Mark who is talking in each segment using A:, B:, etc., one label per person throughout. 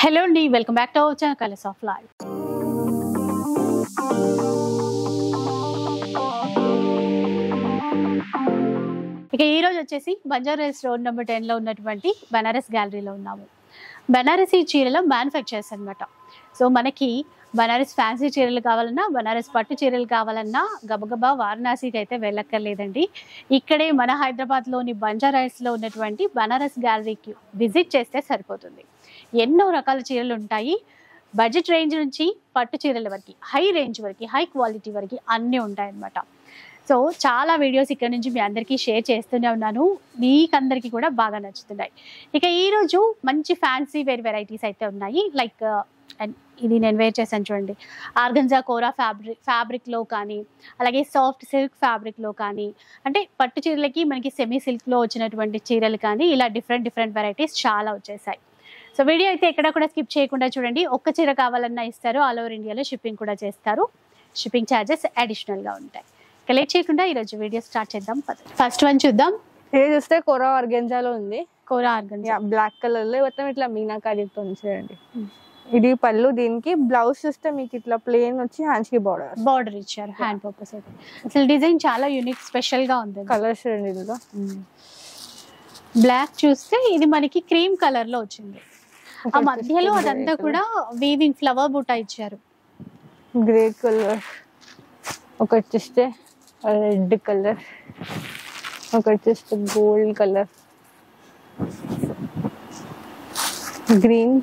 A: Hello అండి welcome back to our channel colours of life ఇక ఈ రోజు వచ్చేసి బంజారాస్ రోడ్ నెంబర్ టెన్ లో ఉన్నటువంటి బనారస్ గ్యాలరీలో ఉన్నాము బనారసీ చీరల మ్యానుఫ్యాక్చర్స్ అన్నమాట సో మనకి బనారస్ ఫ్యాన్సీ చీరలు కావాలన్నా బనారస్ పట్టు చీరలు కావాలన్నా గబగబా వారణాసికి అయితే వెళ్ళక్కర్లేదండి ఇక్కడే మన హైదరాబాద్లోని బంజారాస్లో ఉన్నటువంటి బనారస్ గ్యాలరీకి విజిట్ చేస్తే సరిపోతుంది ఎన్నో రకాల చీరలు ఉంటాయి బడ్జెట్ రేంజ్ నుంచి పట్టు చీరల వరకు హై రేంజ్ వరకు హై క్వాలిటీ వరకు అన్నీ ఉంటాయి అన్నమాట సో చాలా వీడియోస్ ఇక్కడ నుంచి మీ అందరికీ షేర్ చేస్తూనే ఉన్నాను మీకందరికీ కూడా బాగా నచ్చుతున్నాయి ఇక ఈరోజు మంచి ఫ్యాన్సీ వేర్ వెరైటీస్ అయితే ఉన్నాయి లైక్ అండ్ ఇది నేను వేర్ చేశాను చూడండి ఆర్గంజా కోరా ఫ్యాబ్రిక్ ఫ్యాబ్రిక్లో కానీ అలాగే సాఫ్ట్ సిల్క్ ఫ్యాబ్రిక్లో కానీ అంటే పట్టు చీరలకి మనకి సెమీ సిల్క్లో వచ్చినటువంటి చీరలు కానీ ఇలా డిఫరెంట్ డిఫరెంట్ వెరైటీస్ చాలా వచ్చేసాయి సో వీడియో అయితే ఎక్కడ కూడా స్కిప్ చేయకుండా చూడండి ఒక్క చీర కావాలన్నా ఇస్తారు ఆల్ ఓవర్ ఇండియాలో షిప్పింగ్ కూడా చేస్తారు షిప్పింగ్ ఛార్జెస్ అడిషనల్గా ఉంటాయి ఇక లేట్ చేయకుండా ఈరోజు వీడియో స్టార్ట్ చేద్దాం ఫస్ట్ వన్ చూద్దాం
B: ఇది చూస్తే కొర ఆర్గెంజాలో ఉంది
A: కోరా ఆర్గంజా
B: బ్లాక్ కలర్ లో మొత్తం ఇట్లా మీనాకారీతో చూడండి
A: Hmm.
B: ఇది పళ్ళు దీనికి బ్లౌజ్ చూస్తే మీకు ఇట్లా ప్లేన్ వచ్చి హ్యాండ్స్ కి బార్డర్
A: బార్డర్ ఇచ్చారు హ్యాండ్ పర్పస్ అయితే అసలు డిజైన్ చాలా యూనిక్ స్పెషల్ గా ఉంది
B: కలర్స్ చూడండి ఇందులో
A: బ్లాక్ చూస్తే ఇది మనకి క్రీమ్ కలర్ లో వచ్చింది ఆ
B: ఒకటి
A: మధ్యలో
B: చూస్తే
A: అదంతా
B: grey
A: కూడా వీవింగ్ ఫ్లవర్ బూటా ఇచ్చారు
B: గ్రే కలర్ ఒకటి చూస్తే రెడ్ కలర్ ఒకటి చూస్తే గోల్డ్ కలర్ గ్రీన్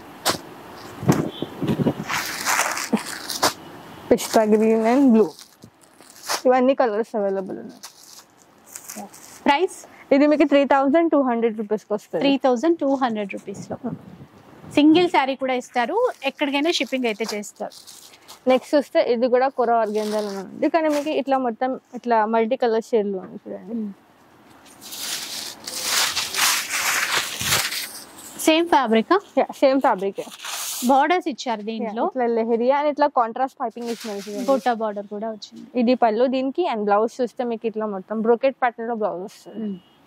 B: పిస్తా గ్రీన్ అండ్ బ్లూ ఇవన్నీ కలర్స్ అవైలబుల్ ఉన్నాయి
A: ప్రైస్
B: ఇది మీకు త్రీ థౌజండ్ టూ హండ్రెడ్ రూపీస్కి వస్తుంది
A: three thousand two hundred rupees లో సింగిల్ శారీ కూడా ఇస్తారు ఎక్కడికైనా షిప్పింగ్ అయితే చేస్తారు
B: నెక్స్ట్ చూస్తే ఇది కూడా కొర ఆర్గెంజాలో ఉంది కానీ మీకు ఇట్లా మొత్తం ఇట్లా మల్టీ కలర్ షేడ్లు ఉంది చూడండి
A: same fabric
B: same fabric
A: borders ఇచ్చారు దీంట్లో
B: ఇట్లా లెహరియా అండ్ ఇట్లా కాంట్రాస్ట్ పైపింగ్ ఇచ్చినారు చూడండి
A: గోటా బార్డర్ కూడా వచ్చింది
B: ఇది పళ్ళు దీనికి అండ్ బ్లౌజ్ చూస్తే మీకు ఇట్లా మొత్తం బ్రోకెట్ ప్యాటర్న్ లో బ్లౌజ్ వస్తుంది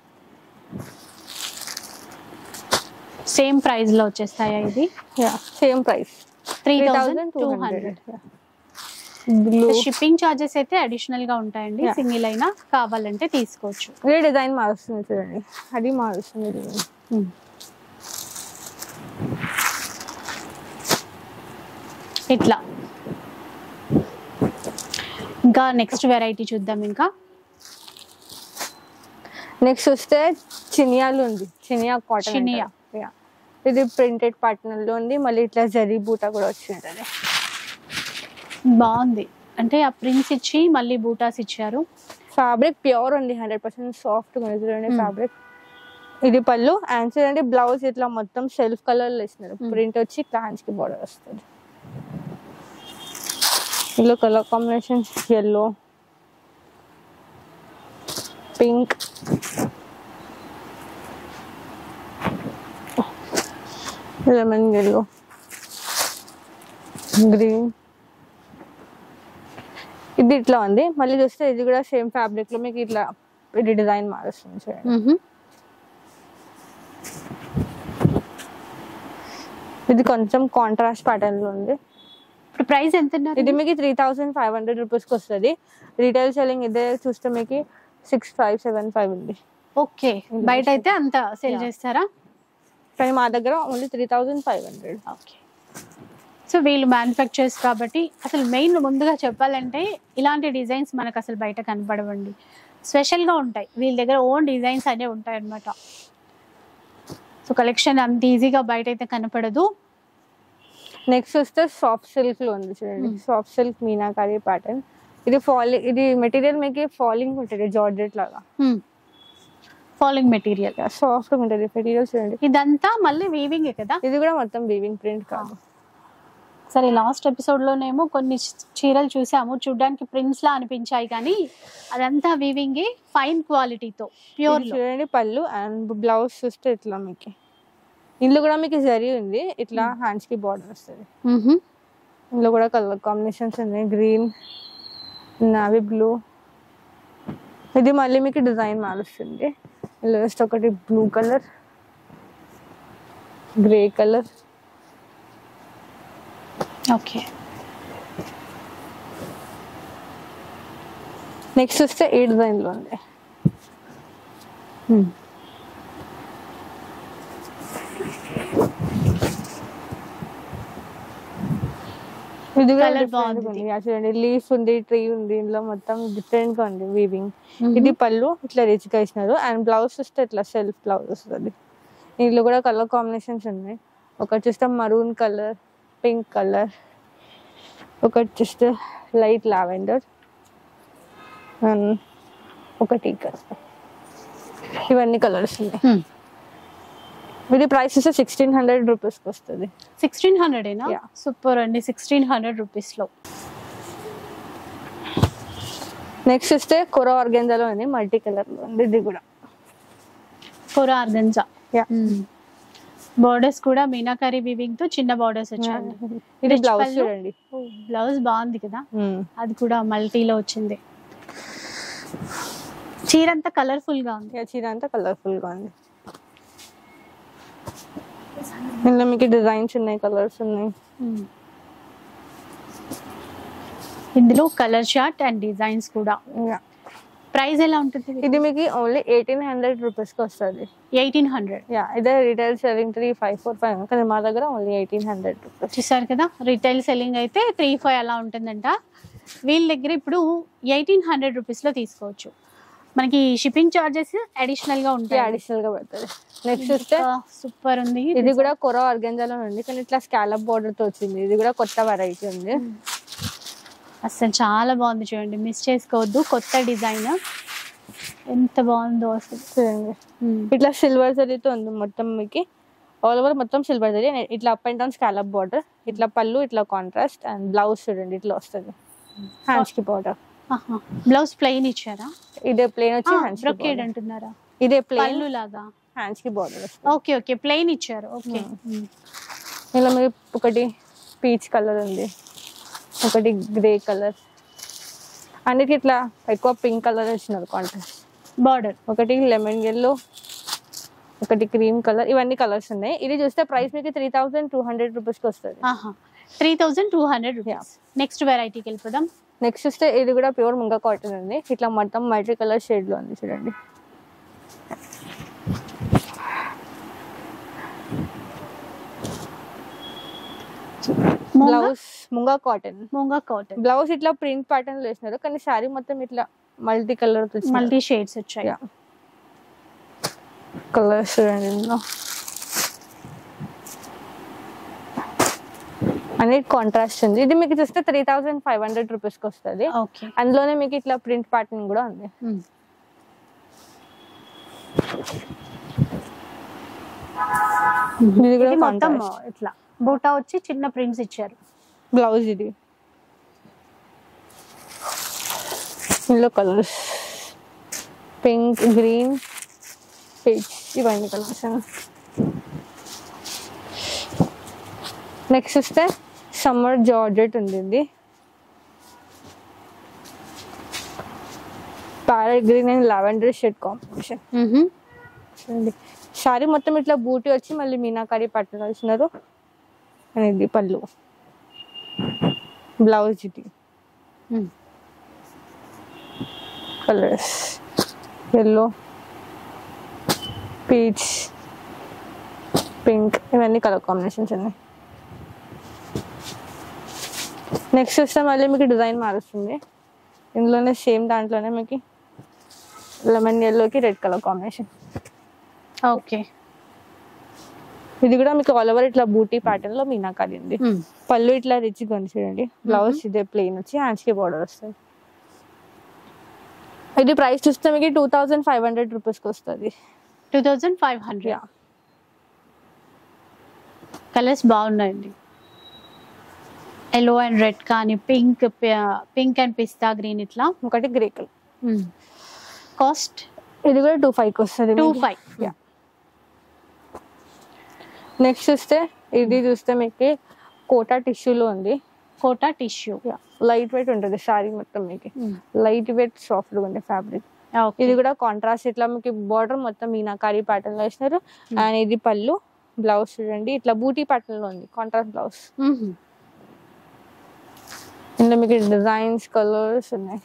A: సేమ్ ప్రైస్ లో వచ్చేస్తాయా ఇది
B: same price
A: three
B: three
A: thousand
B: thousand
A: two
B: two
A: hundred
B: hundred blue
A: shipping charges అయితే అడిషనల్ గా ఉంటాయండి
B: Yeah.
A: సింగిల్ అయినా కావాలంటే తీసుకోవచ్చు
B: ఇదే డిజైన్ మారుస్తుంది చూడండి అది మారుస్తుంది చూడండి
A: ఇట్లా ఇంకా నెక్స్ట్ వెరైటీ చూద్దాం ఇంకా
B: నెక్స్ట్ వస్తే చినియాలు ఉంది చినియా కాటన్
A: చినియా.
B: ఇది ప్రింటెడ్ పార్ట్నర్ లో ఉంది మళ్ళీ ఇట్లా జరీ బూటా కూడా వచ్చింది
A: బాగుంది అంటే ఆ ప్రింట్స్ ఇచ్చి మళ్ళీ బూటాస్ ఇచ్చారు
B: ఫ్యాబ్రిక్ ప్యూర్ ఉంది హండ్రెడ్ పర్సెంట్ సాఫ్ట్ ఉంది చూడండి
A: Hmm.
B: ఫ్యాబ్రిక్ ఇది పళ్ళు అండ్ చూడండి బ్లౌజ్ ఇట్లా మొత్తం సెల్ఫ్ కలర్ లో ఇస్తున్నారు
A: Hmm.
B: ప్రింట్ వచ్చి హ్యాండ్స్ కి బోర్డర్ వస్తుంది ఇందులో colour combination yellow pink lemon yellow green ఇది ఇట్లా ఉంది మళ్ళీ చూస్తే ఇది కూడా సేమ్ ఫ్యాబ్రిక్ లో మీకు ఇట్లా ఇది డిజైన్ మారుస్తుంది చూడండి
A: మ్హూ.
B: ఇది కొంచెం కాంట్రాస్ట్ ప్యాటర్న్ లో ఉంది
A: ఇప్పుడు ప్రైస్ ఎంత ఉన్నారు
B: ఇది మీకు three thousand five hundred rupees కి వస్తుంది రీటైల్ సెల్లింగ్ ఇదే చూస్తే మీకు సిక్స్ ఫైవ్ సెవెన్ ఫైవ్ ఉంది
A: ఓకే బయట అయితే అంత సేల్
B: Yeah.
A: చేస్తారా
B: కానీ మా దగ్గర only three thousand five hundred
A: okay so వీళ్ళు మ్యానుఫ్యాక్చర్స్ కాబట్టి అసలు మెయిన్ ముందుగా చెప్పాలంటే ఇలాంటి డిజైన్స్ మనకు అసలు బయట కనపడవండి స్పెషల్గా ఉంటాయి వీళ్ళ దగ్గర ఓన్ డిజైన్స్ అనేవి ఉంటాయి అన్నమాట సో కలెక్షన్ అంత ఈజీగా బయట అయితే కనపడదు
B: నెక్స్ట్ వస్తే సాఫ్ట్ సిల్క్ లో ఉంది చూడండి
A: Hmm.
B: సాఫ్ట్ సిల్క్ మీనాకారి ప్యాటర్న్ ఇది ఫాలింగ్ ఇది మెటీరియల్ మీకు ఫాలింగ్ ఉంటుంది జార్జెట్ లాగా
A: ఫాలోయింగ్ మెటీరియల్
B: సాఫ్ట్ ఉంటుంది మెటీరియల్ చూడండి
A: ఇదంతా మళ్ళీ వీవింగ్ కదా
B: ఇది కూడా మొత్తం వీవింగ్ ప్రింట్ కాదు
A: సరే లాస్ట్ ఎపిసోడ్ లోనేమో కొన్ని చీరలు చూసాము చూడడానికి ప్రింట్స్ లా అనిపించాయి కానీ అదంతా వీవింగ్ ఫైన్ క్వాలిటీతో ప్యూర్
B: ఇది
A: లో
B: చూడండి పళ్ళు అండ్ బ్లౌజ్ చూస్తే ఇట్లా మీకు ఇందులో కూడా మీకు జరీ ఉంది ఇట్లా హ్యాండ్స్ కి బార్డర్ వస్తుంది
A: మ్హూ.
B: ఇందులో కూడా కలర్ కాంబినేషన్స్ ఉన్నాయి గ్రీన్ నావీ బ్లూ ఇది మళ్ళీ మీకు డిజైన్ మారుస్తుంది ఇందులో జస్ట్ ఒకటి blue colour grey colour
A: okay
B: next వస్తే ఈ డిజైన్ లో ఉంది ఇది కూడా
A: Colour
B: different
A: బాగుంది.
B: గా ఉంది. యా, చూడండి లీఫ్ ఉంది ట్రీ ఉంది ఇందులో మొత్తం డిఫరెంట్ గా ఉంది వీవింగ్ ఇది పళ్ళు ఇట్లా రిచ్ గా ఇచ్చినారు అండ్ బ్లౌజ్ చూస్తే ఇట్లా సెల్ఫ్ బ్లౌజ్ వస్తుంది ఇందులో కూడా కలర్ కాంబినేషన్స్ ఉన్నాయి ఒకటి చూస్తే మరూన్ కలర్ పింక్ కలర్ ఒకటి చూస్తే లైట్ లావెండర్ అండ్ ఒకటి కలర్ ఇవన్నీ కలర్స్ ఉన్నాయి ఇది ప్రైస్ వస్తే సిక్స్టీన్ హండ్రెడ్ రూపీస్కి వస్తుంది
A: సిక్స్టీన్ హండ్రెడేనా
B: Yeah.
A: సూపర్ అండి సిక్స్టీన్ హండ్రెడ్ రూపీస్లో
B: నెక్స్ట్ వస్తే కొర ఆర్గెంజాలో ఉంది మల్టీ కలర్లో ఉంది ఇది కూడా
A: కోరా ఆర్గంజా
B: యా
A: బార్డర్స్ కూడా మీనాకారి వీవింగ్ తో చిన్న బార్డర్స్ వచ్చాయండి
B: ఇది
A: Rich
B: బ్లౌజ్
A: పళ్ళు.
B: చూడండి
A: బ్లౌజ్ బాగుంది కదా
B: మ్మ్.
A: అది కూడా మల్టీలో వచ్చింది చీర అంతా కలర్ఫుల్ గా ఉంది
B: ఇక చీర అంతా కలర్ఫుల్ గా ఉంది ఇందులో మీకు డిజైన్స్ ఉన్నాయి కలర్స్ ఉన్నాయి
A: ఇందులో కలర్ షార్ట్ అండ్ డిజైన్స్ కూడా
B: Yeah.
A: ప్రైస్ ఎలా ఉంటుంది
B: ఇది మీకు ఓన్లీ ఎయిటీన్ హండ్రెడ్ రూపీస్ కి వస్తుంది
A: ఎయిటీన్ హండ్రెడ్
B: యా ఇదే retail selling three five four five కానీ మా దగ్గర ఓన్లీ ఎయిటీన్ హండ్రెడ్ రూపీస్
A: చూసారు కదా రిటైల్ సెల్లింగ్ అయితే త్రీ ఫైవ్ అలా ఉంటుందంట వీళ్ళ దగ్గర ఇప్పుడు ఎయిటీన్ హండ్రెడ్ రూపీస్లో తీసుకోవచ్చు మనకి షిప్పింగ్ చార్జెస్ అడిషనల్ గా ఉంటాయి
B: అడిషనల్ గా పడుతుంది నెక్స్ట్ వస్తే
A: సూపర్ ఉంది
B: ఇది కూడా కొర ఆర్గెంజాలో ఉంది కానీ ఇట్లా స్కాలప్ బోర్డర్ తో వచ్చింది ఇది కూడా కొత్త వెరైటీ ఉంది
A: అసలు చాలా బాగుంది చూడండి మిస్ చేసుకోవద్దు కొత్త డిజైన్ ఎంత బాగుందో అసలు
B: చూడండి
A: ఉమ్.
B: ఇట్లా సిల్వర్ జరీతో ఉంది మొత్తం మీకు ఆల్ ఓవర్ మొత్తం సిల్వర్ జరీ ఇట్లా up and down scallop border ఇట్లా పళ్ళు ఇట్లా కాంట్రాస్ట్ అండ్ బ్లౌజ్ చూడండి ఇట్లా వస్తుంది హ్యాండ్స్ కి బార్డర్
A: బ్లౌజ్ ప్లెయిన్ ఇచ్చారా
B: ఇదే ప్లేన్ వచ్చి హ్యాండ్స్ కి
A: బ్రొకేడ్
B: border.
A: అంటున్నారా
B: ఇదే ప్లేన్
A: పళ్ళు లాగా
B: హ్యాండ్స్ కి బార్డర్ వస్తుంది
A: ఓకే ఓకే ప్లెయిన్ ఇచ్చారు ఓకే
B: ఇలా మీరు ఒకటి పీచ్ కలర్ ఉంది ఒకటి గ్రే కలర్ అన్నిటి ఇట్లా ఎక్కువ పింక్ కలర్ వచ్చినారు కాంట్రాస్ట్
A: బార్డర్
B: ఒకటి లెమన్ ఎల్లో ఒకటి క్రీమ్ కలర్ ఇవన్నీ కలర్స్ ఉన్నాయి ఇది చూస్తే ప్రైస్ మీకు త్రీ థౌసండ్ టూ హండ్రెడ్ రూపీస్కి వస్తుంది
A: three thousand two hundred rupees next వెరైటీకి వెళ్ళిపోదాం
B: నెక్స్ట్ చూస్తే ఇది కూడా ప్యూర్ ముంగా కాటన్ ఉంది ఇట్లా మొత్తం మల్టీ కలర్ షేడ్ లో ఉంది చూడండి బ్లౌజ్ ముంగా కాటన్
A: మూంగా కాటన్
B: బ్లౌజ్ ఇట్లా ప్రింట్ ప్యాటర్న్ లో వేసినారు కానీ శారీ మొత్తం ఇట్లా మల్టీ కలర్
A: మల్టీ షేడ్స్ వచ్చాయి
B: Yeah. కలర్స్ చూడండి ఇందులో అనేది కాంట్రాస్ట్ ఉంది ఇది మీకు చూస్తే త్రీ థౌసండ్ ఫైవ్ హండ్రెడ్ రూపీస్కి వస్తుంది
A: ఓకే
B: అందులోనే మీకు ఇట్లా ప్రింట్ ప్యాటర్న్ కూడా ఉంది ఇది కూడా
A: మొత్తం
B: కాంట్రాస్ట్
A: ఇట్లా బూటా వచ్చి చిన్న ప్రింట్స్ ఇచ్చారు
B: బ్లౌజ్ ఇది ఇందులో కలర్స్ పింక్ గ్రీన్ పీచ్ ఇవన్నీ కలర్స్ నెక్స్ట్ వస్తే సమ్మర్ జార్జెట్ ఉంది ఇది parrot green and lavender shade combination చూడండి శారీ మొత్తం ఇట్లా బూటీ వచ్చి మళ్ళీ మీనాకారి పట్టు వచ్చినారు అండ్ ఇది పళ్ళు బ్లౌజ్ ఇది కలర్స్ ఎల్లో పీచ్ పింక్ ఇవన్నీ కలర్ కాంబినేషన్స్ ఉన్నాయి నెక్స్ట్ వస్తే మళ్ళీ మీకు డిజైన్ మారుస్తుంది ఇందులోనే సేమ్ దాంట్లోనే మీకు లెమన్ ఎల్లోకి రెడ్ కలర్ కాంబినేషన్
A: ఓకే
B: ఇది కూడా మీకు ఆల్ ఓవర్ ఇట్లా బూటీ ప్యాటర్న్ లో మీనాకారి ఉంది పళ్ళు ఇట్లా రిచ్గా ఉంది చూడండి బ్లౌజ్ ఇదే ప్లెయిన్ వచ్చి హ్యాండ్స్ కి బార్డర్ వస్తుంది ఇది ప్రైస్ చూస్తే మీకు టూ థౌసండ్ ఫైవ్ హండ్రెడ్ రూపీస్కి వస్తుంది
A: two thousand five hundred colours బాగున్నాయండి ఎల్లో అండ్ రెడ్ కానీ పింక్ పింక్ అండ్ పిస్తా గ్రీన్ ఇట్లా
B: ఒకటి గ్రే కలర్
A: కాస్ట్
B: ఇది కూడా టూ ఫైవ్కి వస్తుంది
A: టూ ఫైవ్
B: నెక్స్ట్ చూస్తే ఇది చూస్తే మీకు కోటా టిష్యూలో ఉంది
A: కోటా టిష్యూ
B: లైట్ వెయిట్ ఉంటుంది శారీ మొత్తం మీకు లైట్ వెయిట్ సాఫ్ట్ ఉంది ఫ్యాబ్రిక్ ఇది కూడా కాంట్రాస్ట్ ఇట్లా మీకు బార్డర్ మొత్తం మీనాకారి ప్యాటర్న్ లో వేసినారు అండ్ ఇది పళ్ళు బ్లౌజ్ చూడండి ఇట్లా బూటీ ప్యాటర్న్ లో ఉంది కాంట్రాస్ట్ బ్లౌజ్ ఇందులో మీకు డిజైన్స్ కలర్స్ ఉన్నాయి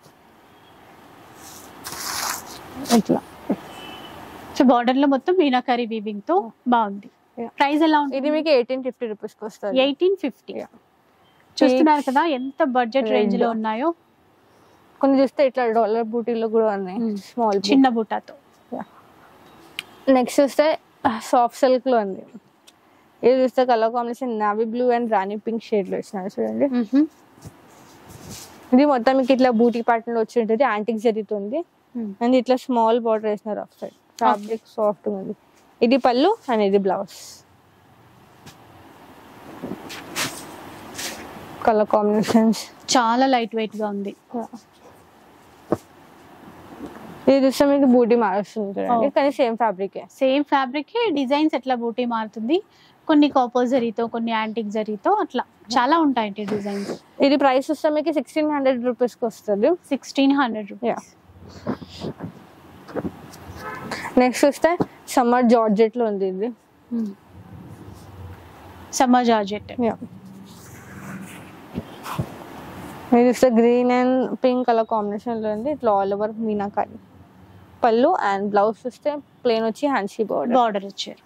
B: ఇట్లా
A: సో బార్డర్ లో మొత్తం మీనాకరీ వీవింగ్ తో బాగుంది
B: Yeah.
A: ప్రైస్ ఎలా
B: ఇది
A: ఉంటుంది
B: మీకు ఎయిటీన్ ఫిఫ్టీ రూపీస్కి వస్తుంది
A: ఎయిటీన్ ఫిఫ్టీ
B: Yeah.
A: చూస్తున్నారు కదా ఎంత బడ్జెట్ రేంజ్ లో
B: Red.
A: ఉన్నాయో
B: కొన్ని చూస్తే ఇట్లా డాలర్ బూటీలో కూడా ఉన్నాయి
A: Hmm.
B: స్మాల్
A: చిన్న బుట్టాతో
B: నెక్స్ట్ చూస్తే సాఫ్ట్ సిల్క్ లో ఉంది ఇది చూస్తే colour combination navy blue and రాణి పింక్ షేడ్ లో ఇచ్చినారు చూడండి ఇది మొత్తం మీకు ఇట్లా బూటీ ప్యాటర్న్ లో వచ్చి ఉంటుంది యాంటిక్ జరుగుతుంది అండ్ ఇట్లా స్మాల్ బార్డర్ వేసినారు ఆఫ్ సైడ్ ఫ్యాబ్రిక్ సాఫ్ట్ ఉంది ఇది పళ్ళు అండ్ ఇది బ్లౌజ్ కలర్ కాంబినేషన్స్
A: చాలా లైట్ వెయిట్ గా ఉంది
B: ఇది చూస్తే మీకు బూటీ మారుస్తుంది చూడండి
A: Oh.
B: కానీ same fabric
A: same fabric designs ఎట్లా బూటీ మారుతుంది కొన్ని కాపర్ జరీతో కొన్ని యాంటిక్ జరీతో అట్లా చాలా ఉంటాయండి డిజైన్స్
B: ఇది ప్రైస్ వస్తే మీకు సిక్స్టీన్ హండ్రెడ్ రూపీస్కి వస్తుంది
A: సిక్స్టీన్ హండ్రెడ్
B: Yeah. నెక్స్ట్ వస్తే సమ్మర్ జార్జెట్ లో ఉంది ఇది
A: సమ్మర్ జార్జెట్
B: ఇది చూస్తే green and pink colour combination లో ఉంది ఇట్లా ఆల్ ఓవర్ మీనాకారి పళ్ళు అండ్ బ్లౌజ్ చూస్తే ప్లేన్ వచ్చి హ్యాండ్షీ బోర్డర్
A: బార్డర్ ఇచ్చారు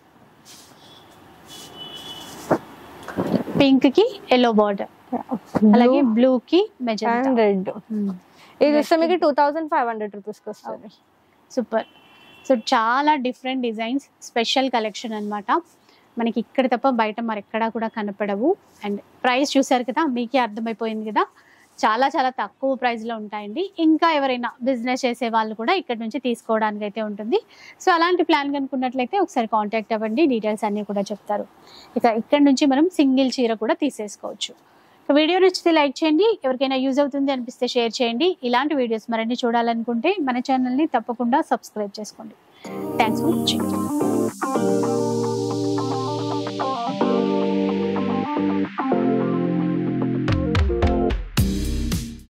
A: పింక్ కి ఎల్లో బార్డర్ అలాగే బ్లూ కి
B: అండ్
A: మెజెంటా
B: రెడ్ ఇది చూస్తే మీకు టూ థౌసండ్ ఫైవ్ హండ్రెడ్ రూపీస్కి వస్తుంది
A: సూపర్ సో చాలా డిఫరెంట్ డిజైన్స్ స్పెషల్ కలెక్షన్ అన్నమాట మనకి ఇక్కడ తప్ప బయట మరెక్కడా కూడా కనపడవు అండ్ ప్రైస్ చూసారు కదా మీకే అర్థమైపోయింది కదా చాలా చాలా తక్కువ ప్రైస్లో ఉంటాయండి ఇంకా ఎవరైనా బిజినెస్ చేసే వాళ్ళు కూడా ఇక్కడ నుంచి తీసుకోవడానికి అయితే ఉంటుంది సో అలాంటి ప్లాన్ కనుకున్నట్లయితే ఒకసారి కాంటాక్ట్ అవ్వండి డీటెయిల్స్ అన్నీ కూడా చెప్తారు ఇక ఇక్కడ నుంచి మనం సింగిల్ చీర కూడా తీసేసుకోవచ్చు ఇక వీడియో నచ్చితే లైక్ చేయండి ఎవరికైనా యూజ్ అవుతుంది అనిపిస్తే షేర్ చేయండి ఇలాంటి వీడియోస్ మరిన్ని చూడాలనుకుంటే మన ఛానల్ని తప్పకుండా సబ్స్క్రైబ్ చేసుకోండి థ్యాంక్స్ ఫర్ వాచింగ్